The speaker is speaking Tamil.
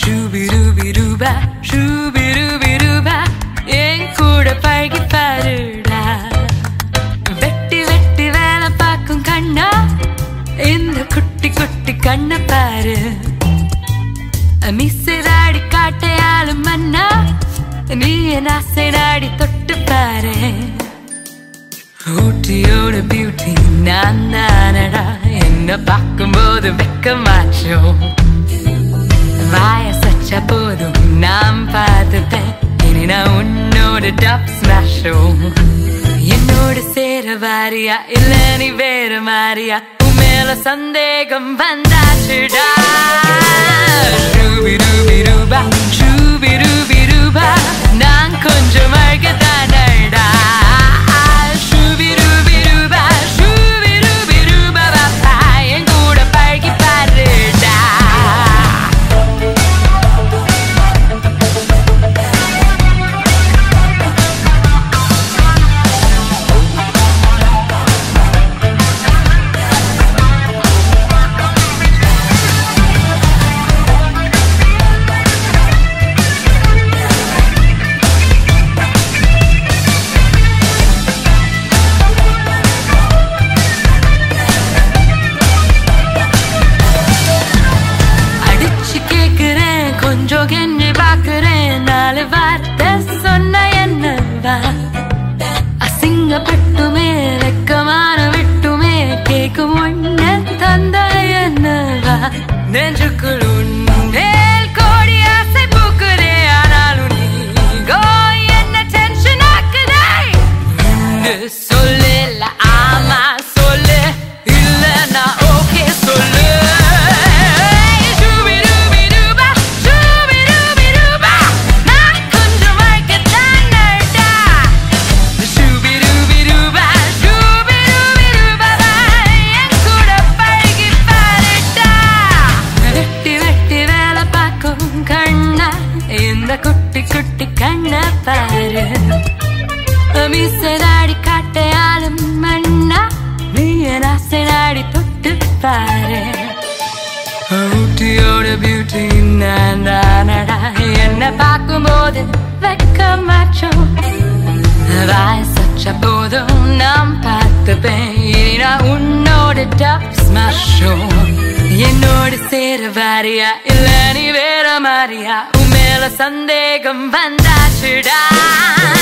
ஷூபிருபிருபா ஷூபிருபிருபா என் கூட பழகி பாருடா வெட்டி வெட்டி வேலை பார்க்கும் கண்ணா இந்த குட்டி குட்டி கண்ண பாரு மிஸ்ஸாடி காட்டையாலும் மன்னா நீ என் ஆசை நாடி தொட்டு பாரு ஊட்டியோட பியூட்டி நான் தானடா என்ன பார்க்கும்போது வெக்க மாற்றோம் வாய சச்ச போதும் நான் பார்த்துட்டேன் இனி நான் உன்னோட டாப் ஸ்மாஷோம் என்னோட சேர வாரியா இல்ல நீ வேற மாறியா உன் மேல சந்தேகம் வந்தாச்சுடா ரூபி ரூபி ரூபா ரூபி ரூபி ரூபா நான் கொஞ்சம் அழகதானடா ரூபி ரூபி ரூபா ரூபி ரூபி ரூபா பாப்பா என் கூட பழகி பாருடா அடிச்சு கேக்குறேன் கொஞ்சம் கெஞ்சி பாக்குறேன் நாலு வார்த்தை சொன்ன என்னவா அசிங்கப்பட்டுமே வெக்கமான விட்டுமே கேக்கும் ஒண்ணு தந்த என்னவா நெஞ்சுக்குள் உன் மேல் கோடி ஆசை பூக்குதே ஆனாலும் நீங்கோ என்ன டென்ஷன் ஆக்குதே உண்டு சொல்லு இல்ல ஆமா சொல்லு இல்ல நான் ஓகே சொல்லு ஷூபிடூபிடூபா, ஷூபிடூபிடூபா, நான் கொஞ்சம் வழக்கத்தானடா. ஷூபிடூபிடூபா, ஷூபிடூபிடூபா, என் கூட பழகி பாருடா. வெட்டி வெட்டி வேலை பார்க்கும் கண்ணா இந்த குட்டி குட்டி கண்ண பாரு மிசராடி காட்டையாலும் மண்ணா நீ என் ஆசைனாடி தொட்டு பாரு ஊட்டியோட பியூட்டி நான் தானடா என்ன பார்க்கும்போது வெக்க மாற்றோம் வாய் சச்ச போதும் நாம் பார்த்துப்பேன் இனி நான் உன்னோட டாப் ஸ்மாஷோம் என்னோட சேர வாரியா இல்ல நீ வேற மாறியா உன் மேல சந்தேகம் வந்தாச்சுடா